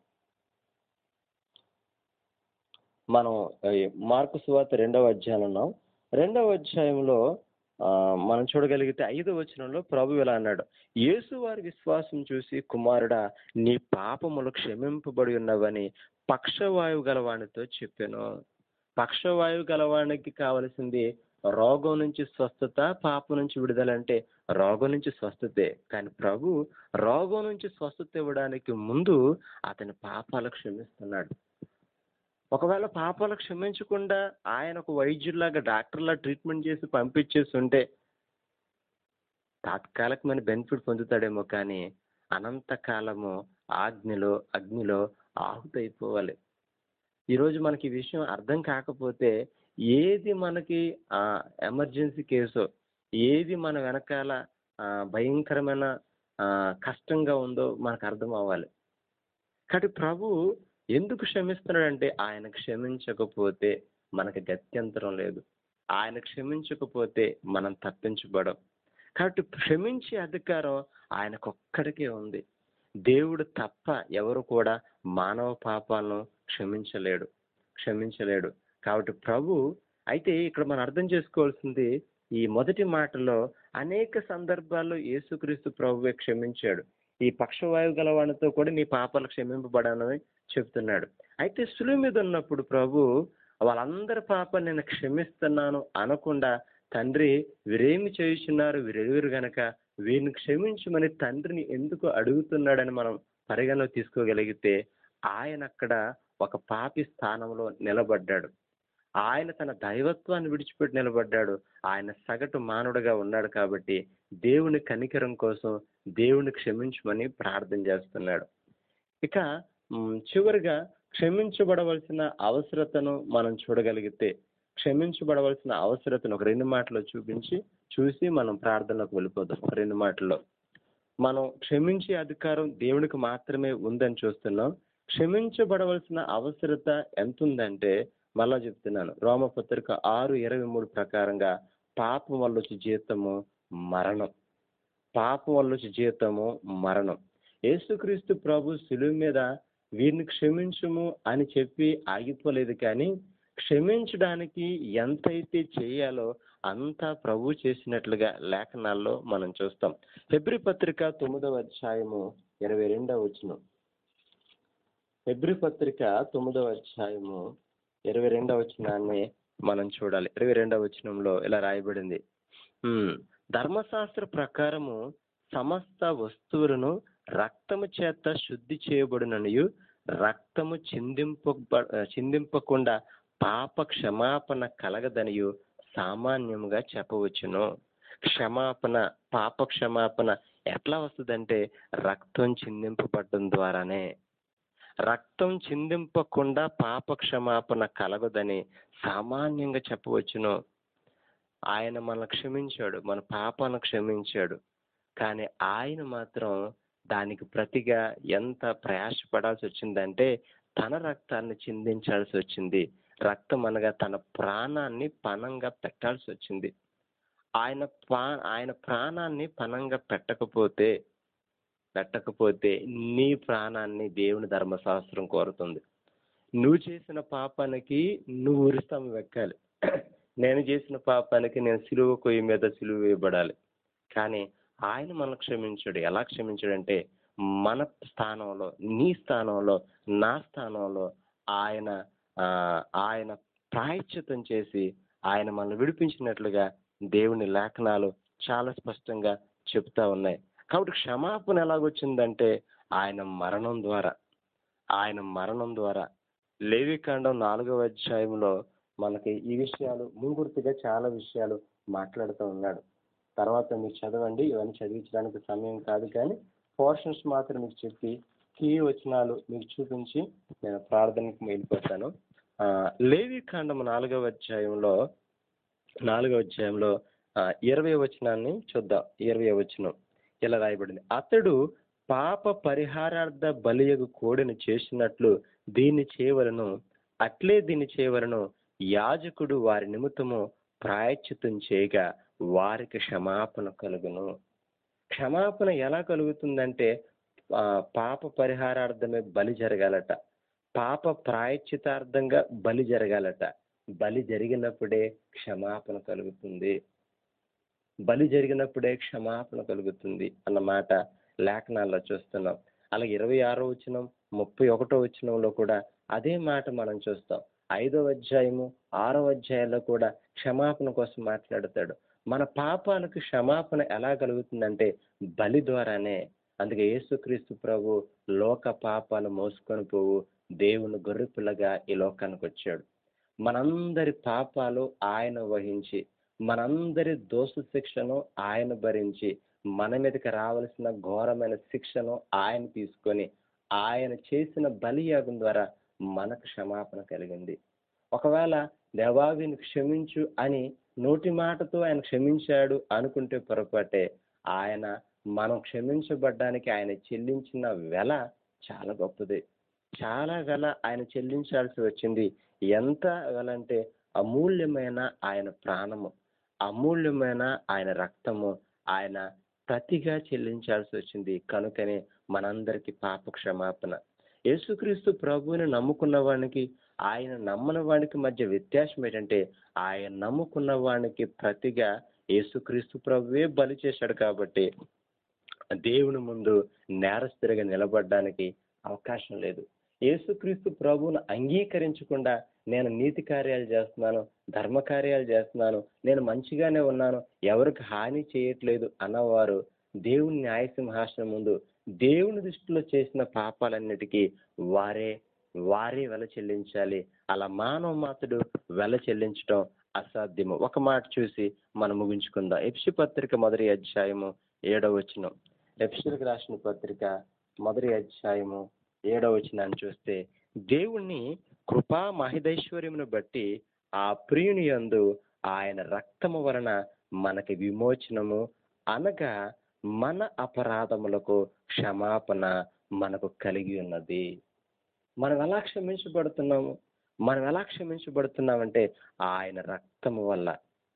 మనం ఈ మార్కు సువార్త రెండవ అధ్యాయంలో ఉన్నాం రెండవ అధ్యాయంలో ఆ, మనం చూడగలిగితే ఐదో వచనంలో ప్రభు ఇలా అన్నాడు యేసు వారి విశ్వాసం చూసి కుమారుడా నీ పాపములు క్షమింపబడి ఉన్నవని పక్షవాయువు గలవానితో చెప్పాను పక్షవాయువు గలవానికి కావలసింది రోగం నుంచి స్వస్థత పాపం నుంచి విడుదల అంటే రోగం నుంచి స్వస్థతే కానీ ప్రభు రోగం నుంచి స్వస్థత ఇవ్వడానికి ముందు అతని పాపాలు క్షమిస్తున్నాడు ఒకవేళ పాపాలు క్షమించకుండా ఆయన ఒక వైద్యుల్లాగా డాక్టర్లా ట్రీట్మెంట్ చేసి పంపించేసి ఉంటే తాత్కాలికమైన బెనిఫిట్ పొందుతాడేమో కానీ అనంత కాలము ఆజ్ఞలో అగ్నిలో ఆహుతైపోవాలి ఈరోజు మనకి ఈ విషయం అర్థం కాకపోతే ఏది మనకి ఆ ఎమర్జెన్సీ కేసు ఏది మన వెనకాల ఆ, భయంకరమైన ఆ, కష్టంగా ఉందో మనకు అర్థం అవ్వాలి కాబట్టి ప్రభు ఎందుకు క్షమిస్తున్నాడంటే ఆయన క్షమించకపోతే మనకి గత్యంతరం లేదు ఆయన క్షమించకపోతే మనం తప్పించబడం కాబట్టి క్షమించే అధికారం ఆయనకొక్కడికే ఉంది దేవుడు తప్ప ఎవరు కూడా మానవ పాపాలను క్షమించలేడు క్షమించలేడు కాబట్టి ప్రభు అయితే ఇక్కడ మనం అర్థం చేసుకోవాల్సింది ఈ మొదటి మాటలో అనేక సందర్భాల్లో యేసుక్రీస్తు ప్రభువే క్షమించాడు ఈ పక్షవాయువు గలవానితో కూడా నీ పాపాలు క్షమింపబడానని చెప్తున్నాడు అయితే సులువు మీద ఉన్నప్పుడు ప్రభు వాళ్ళందరి పాపాలు నేను క్షమిస్తున్నాను అనకుండా తండ్రి వీరేమి చేయుచున్నారు వీరెవరు గనక వీరిని క్షమించమని తండ్రిని ఎందుకు అడుగుతున్నాడని మనం పరిగణలో తీసుకోగలిగితే ఆయన అక్కడ ఒక పాపి స్థానంలో నిలబడ్డాడు ఆయన తన దైవత్వాన్ని విడిచిపెట్టి నిలబడ్డాడు ఆయన సగటు మానవుడిగా ఉన్నాడు కాబట్టి దేవుని కనికరం కోసం దేవుని క్షమించమని ప్రార్థన చేస్తున్నాడు ఇక మ్, చివరిగా క్షమించబడవలసిన అవసరతను మనం చూడగలిగితే క్షమించబడవలసిన అవసరతను ఒక రెండు మాటలు చూపించి చూసి మనం ప్రార్థనలోకి వెళ్ళిపోదాం ఒక రెండు మాటల్లో మనం క్షమించే అధికారం దేవునికి మాత్రమే ఉందని చూస్తున్నాం క్షమించబడవలసిన అవసరత ఎంత ఉందంటే మళ్ళా చెప్తున్నాను రోమపత్రిక ఆరు ఇరవై మూడు ప్రకారంగా పాపం వల్ల వచ్చే జీతము మరణం పాపం వల్ల వచ్చే జీతము మరణం యేసుక్రీస్తు ప్రభు శిలువ మీద వీరిని క్షమించుము అని చెప్పి ఆగిపోలేదు కానీ క్షమించడానికి ఎంతైతే చేయాలో అంతా ప్రభు చేసినట్లుగా లేఖనాల్లో మనం చూస్తాం హెబ్రి పత్రిక తొమ్మిదవ అధ్యాయము ఇరవై రెండవ వచనం హెబ్రి పత్రిక తొమ్మిదవ అధ్యాయము ఇరవై రెండవ వచనాన్ని మనం చూడాలి ఇరవై రెండవ వచనంలో ఇలా రాయబడింది ఉమ్, ధర్మశాస్త్ర ప్రకారము సమస్త వస్తువులను రక్తము చేత శుద్ధి చేయబడిననియు రక్తము చిందింప చిందింపకుండా పాప క్షమాపణ కలగదనియు సామాన్యముగా చెప్పవచ్చును క్షమాపణ పాప క్షమాపణ ఎట్లా వస్తుందంటే రక్తం చిందింపబడడం ద్వారానే రక్తం చిందింపకుండా పాప క్షమాపణ కలగదని సామాన్యంగా చెప్పవచ్చును ఆయన మనల్ని క్షమించాడు మన పాపాలను క్షమించాడు కానీ ఆయన మాత్రం దానికి ప్రతిగా ఎంత ప్రయాసపడాల్సి వచ్చిందంటే తన రక్తాన్ని చిందించాల్సి వచ్చింది రక్తం అనగా తన ప్రాణాన్ని పణంగా పెట్టాల్సి వచ్చింది ఆయన పా ఆయన ప్రాణాన్ని పణంగా పెట్టకపోతే పెట్టకపోతే నీ ప్రాణాన్ని దేవుని ధర్మశాస్త్రం కోరుతుంది నువ్వు చేసిన పాపానికి నువ్వు ఉరిస్తాం వెక్కాలి నేను చేసిన పాపానికి నేను సిలువ కొయ్యి మీద సిలువ వేయబడాలి కానీ ఆయన మనం క్షమించాడు ఎలా క్షమించాడంటే మన స్థానంలో నీ స్థానంలో నా స్థానంలో ఆయన ఆ, ఆయన ప్రాయశ్చితం చేసి ఆయన మనల్ని విడిపించినట్లుగా దేవుని లేఖనాలు చాలా స్పష్టంగా చెప్తా ఉన్నాయి కాబట్టి క్షమాపణ ఎలాగొచ్చిందంటే ఆయన మరణం ద్వారా ఆయన మరణం ద్వారా లేవికాండం నాలుగవ అధ్యాయంలో మనకి ఈ విషయాలు ముంగుర్తిగా చాలా విషయాలు మాట్లాడుతూ ఉన్నాడు తర్వాత మీరు చదవండి ఇవన్నీ చదివించడానికి సమయం కాదు కానీ పోర్షన్స్ మాత్రం మీకు చెప్పి కీ వచనాలు మీకు చూపించి నేను ప్రార్థనకు వెళ్ళిపోతాను ఆ, లేవి కాండం నాలుగవ అధ్యాయంలో నాలుగవ అధ్యాయంలో ఆ, ఇరవై వచనాన్ని చూద్దాం ఇరవై వచనం ఇలా రాయబడింది అతడు పాప పరిహారార్థ బలియగు కోడిని చేసినట్లు దీన్ని చేయవలను అట్లే దీన్ని చేయవలను యాజకుడు వారి నిమిత్తము ప్రాయశ్చితం చేయగా వారికి క్షమాపణ కలుగును క్షమాపణ ఎలా కలుగుతుందంటే ఆ, పాప పరిహారార్థమే బలి జరగాలట పాప ప్రాయశ్చితార్థంగా బలి జరగాలట బలి జరిగినప్పుడే క్షమాపణ కలుగుతుంది బలి జరిగినప్పుడే క్షమాపణ కలుగుతుంది అన్నమాట లేఖనాల్లో చూస్తున్నాం అలాగే ఇరవై ఆరో వచనం ముప్పై ఒకటో వచనంలో కూడా అదే మాట మనం చూస్తాం ఐదవ అధ్యాయము ఆరో అధ్యాయంలో కూడా క్షమాపణ కోసం మాట్లాడతాడు మన పాపాలకు క్షమాపణ ఎలా కలుగుతుందంటే బలి ద్వారానే అందుకే యేసుక్రీస్తు ప్రభు లోక పాపాలు మోసుకొని పోవు దేవుని గొర్రెపిల్లగా ఈ లోకానికి వచ్చాడు మనందరి పాపాలు ఆయన వహించి మనందరి దోష శిక్షను ఆయన భరించి మన మీదకి రావలసిన ఘోరమైన శిక్షను ఆయన తీసుకొని ఆయన చేసిన బలియాగం ద్వారా మనకు క్షమాపణ కలిగింది ఒకవేళ దేవావిని క్షమించు అని నోటి మాటతో ఆయన క్షమించాడు అనుకుంటే పొరపాటే ఆయన మనం క్షమించబడ్డానికి ఆయన చెల్లించిన వెల చాలా గొప్పది చాలా వెల ఆయన చెల్లించాల్సి వచ్చింది ఎంత వెల అంటే అమూల్యమైన ఆయన ప్రాణము అమూల్యమైన ఆయన రక్తము ఆయన ప్రతిగా చెల్లించాల్సి వచ్చింది కనుకనే మనందరికి పాప క్షమాపణ యేసుక్రీస్తు ప్రభువుని నమ్ముకున్న వానికి ఆయన నమ్మని వానికి మధ్య వ్యత్యాసం ఏంటంటే ఆయన నమ్ముకున్న వానికి ప్రతిగా యేసుక్రీస్తు ప్రభువే బలి చేశాడు కాబట్టి దేవుని ముందు నేరస్తుడిగా నిలబడడానికి అవకాశం లేదు యేసుక్రీస్తు ప్రభువును అంగీకరించకుండా నేను నీతి కార్యాలు చేస్తున్నాను ధర్మ కార్యాలు చేస్తున్నాను నేను మంచిగానే ఉన్నాను ఎవరికి హాని చేయట్లేదు అన్నవారు దేవుని న్యాయసింహాసనం ముందు దేవుని దృష్టిలో చేసిన పాపాలన్నిటికీ వారే వారే వెల చెల్లించాలి అలా మానవ మాతుడు వెల చెల్లించడం అసాధ్యము ఒక మాట చూసి మనం ముగించుకుందాం ఎఫ్సి పత్రిక మొదటి అధ్యాయము ఏడవ వచనం ఎఫ్సిలకు రాసిన పత్రిక మొదటి అధ్యాయము ఏడవ వచనాన్ని చూస్తే దేవుణ్ణి కృపా మహిదైశ్వర్యమును బట్టి ఆ ప్రియుని యందు ఆయన రక్తము వలన మనకి విమోచనము అనగా మన అపరాధములకు క్షమాపణ మనకు కలిగి ఉన్నది మనం ఎలా క్షమించబడుతున్నాము మనం ఎలా క్షమించబడుతున్నామంటే ఆయన రక్తము వల్ల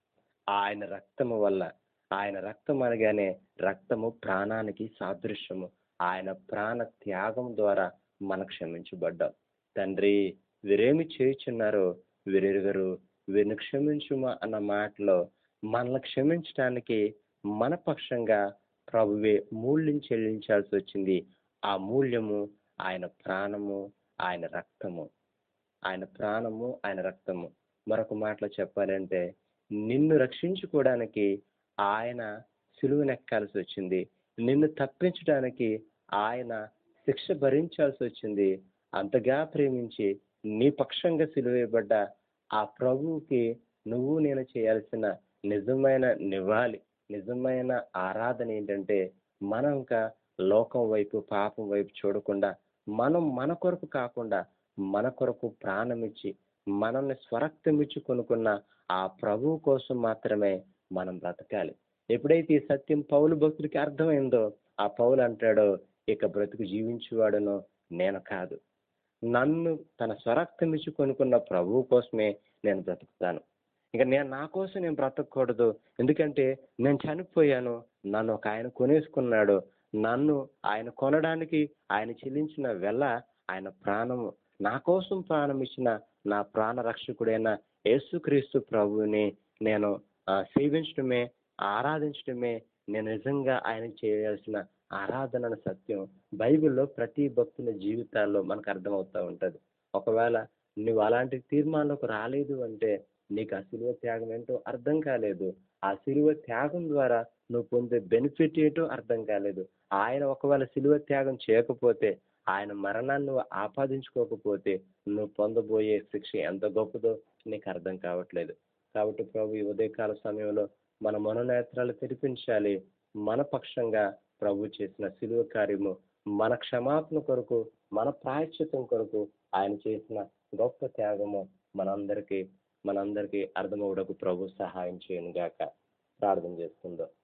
ఆయన రక్తము వల్ల ఆయన రక్తం అనగానే రక్తము ప్రాణానికి సాదృశ్యము ఆయన ప్రాణ త్యాగం ద్వారా మన క్షమించబడ్డాం తండ్రి వీరేమి చేయుచున్నారో వీరెరుగరు వీరిని క్షమించుమా అన్న మాటలో మనల్ని క్షమించడానికి మన పక్షంగా ప్రభువే మూల్యం చెల్లించాల్సి వచ్చింది ఆ మూల్యము ఆయన ప్రాణము ఆయన రక్తము ఆయన ప్రాణము ఆయన రక్తము మరొక మాటలో చెప్పాలంటే నిన్ను రక్షించుకోవడానికి ఆయన సిలువనెక్కాల్సి వచ్చింది నిన్ను తప్పించడానికి ఆయన శిక్ష భరించాల్సి వచ్చింది అంతగా ప్రేమించి నీ పక్షంగా సిలువేయబడ్డ ఆ ప్రభువుకి నువ్వు నేను చేయాల్సిన నిజమైన నివాళి నిజమైన ఆరాధన ఏంటంటే మనం ఇంకా లోకం వైపు పాపం వైపు చూడకుండా మనం మన కొరకు కాకుండా మన కొరకు ప్రాణం ఇచ్చి మనల్ని స్వరక్తం ఇచ్చి కొనుక్కున్న ఆ ప్రభువు కోసం మాత్రమే మనం బ్రతకాలి ఎప్పుడైతే ఈ సత్యం పౌలు భక్తుడికి అర్థమైందో ఆ పౌలు అంటాడో ఇక బ్రతుకు జీవించేవాడును నేను కాదు నన్ను తన స్వరక్తం ఇచ్చి కొనుక్కున్న ప్రభువు కోసమే నేను బ్రతుకుతాను ఇక నేను నా కోసం నేను బ్రతకూడదు ఎందుకంటే నేను చనిపోయాను నన్ను ఒక ఆయన కొనేసుకున్నాడు నన్ను ఆయన కొనడానికి ఆయన చెల్లించిన వెల ఆయన ప్రాణము నా కోసం ప్రాణం ఇచ్చిన నా ప్రాణ రక్షకుడైన యేసుక్రీస్తు ప్రభువుని నేను ఆ, సేవించడమే ఆరాధించడమే నేను నిజంగా ఆయన చేయాల్సిన ఆరాధన అనే సత్యం బైబిల్లో ప్రతి భక్తుల జీవితాల్లో మనకు అర్థమవుతూ ఉంటది ఒకవేళ నువ్వు అలాంటి తీర్మానంలోకి రాలేదు అంటే నీకు ఆ సిలువ త్యాగం ఏంటో అర్థం కాలేదు ఆ సిలువ త్యాగం ద్వారా నువ్వు పొందే బెనిఫిట్ ఏంటో అర్థం కాలేదు ఆయన ఒకవేళ సిలువ త్యాగం చేయకపోతే ఆయన మరణాన్ని నువ్వు ఆపాదించుకోకపోతే నువ్వు పొందబోయే శిక్ష ఎంత గొప్పదో నీకు అర్థం కావట్లేదు కాబట్టి ప్రభు ఈ ఉదయకాల సమయంలో మన మనోనేత్రాలు తెరిపించాలి మన పక్షంగా ప్రభు చేసిన సిలువ కార్యము మన క్షమాపణ కొరకు మన ప్రాయశ్చితం కొరకు ఆయన చేసిన గొప్ప త్యాగము మనందరికీ మనందరికీ అర్థమవుటకు ప్రభు సహాయం చేయను గాక ప్రార్థన చేసుకుందాం